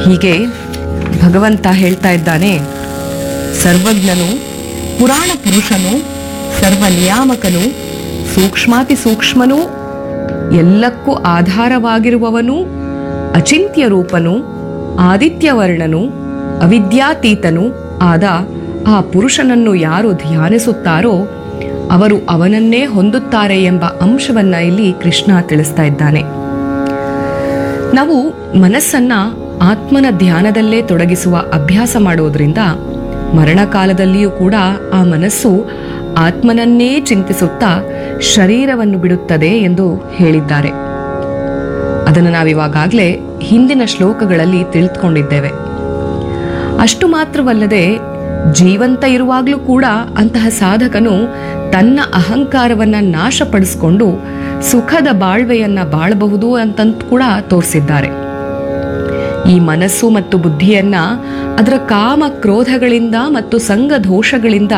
ಹೀಗೆ ಭಗವಂತ ಹೇಳ್ತಾ ಇದ್ದಾನೆ ಸರ್ವಜ್ಞನು ಪುರಾಣ ಪುರುಷನು ಸರ್ವ ನಿಯಾಮಕನು ಸೂಕ್ಷ್ಮಾತಿ ಸೂಕ್ಷ್ಮನು ಎಲ್ಲಕ್ಕೂ ಆಧಾರವಾಗಿರುವವನು ಅಚಿಂತ್ಯ ರೂಪನು ಆದಿತ್ಯವರ್ಣನು ಅವಿದ್ಯಾತೀತನು ಆದ ಆ ಪುರುಷನನ್ನು ಯಾರು ಧ್ಯಾನಿಸುತ್ತಾರೋ ಅವರು ಅವನನ್ನೇ ಹೊಂದುತ್ತಾರೆ ಎಂಬ ಅಂಶವನ್ನ ಇಲ್ಲಿ ಕೃಷ್ಣ ತಿಳಿಸ್ತಾ ಇದ್ದಾನೆ ನಾವು ಮನಸ್ಸನ್ನ ಆತ್ಮನ ಧ್ಯಾನದಲ್ಲೇ ತೊಡಗಿಸುವ ಅಭ್ಯಾಸ ಮಾಡೋದ್ರಿಂದ ಮರಣಕಾಲದಲ್ಲಿಯೂ ಕೂಡ ಆ ಮನಸ್ಸು ಆತ್ಮನನ್ನೇ ಚಿಂತಿಸುತ್ತಾ ಶರೀರವನ್ನು ಬಿಡುತ್ತದೆ ಎಂದು ಹೇಳಿದ್ದಾರೆ ಅದನ್ನು ನಾವಿವಾಗಲೇ ಹಿಂದಿನ ಶ್ಲೋಕಗಳಲ್ಲಿ ತಿಳಿದುಕೊಂಡಿದ್ದೇವೆ ಅಷ್ಟು ಮಾತ್ರವಲ್ಲದೆ ಜೀವಂತ ಇರುವಾಗಲೂ ಕೂಡ ಅಂತಹ ಸಾಧಕನು ತನ್ನ ಅಹಂಕಾರವನ್ನ ನಾಶಪಡಿಸಿಕೊಂಡು ಸುಖದ ಬಾಳ್ವೆಯನ್ನ ಬಾಳಬಹುದು ಅಂತಂತ ಕೂಡ ತೋರಿಸಿದ್ದಾರೆ ಈ ಮನಸ್ಸು ಮತ್ತು ಬುದ್ಧಿಯನ್ನ ಅದರ ಕಾಮ ಕ್ರೋಧಗಳಿಂದ ಮತ್ತು ಸಂಘ ದೋಷಗಳಿಂದ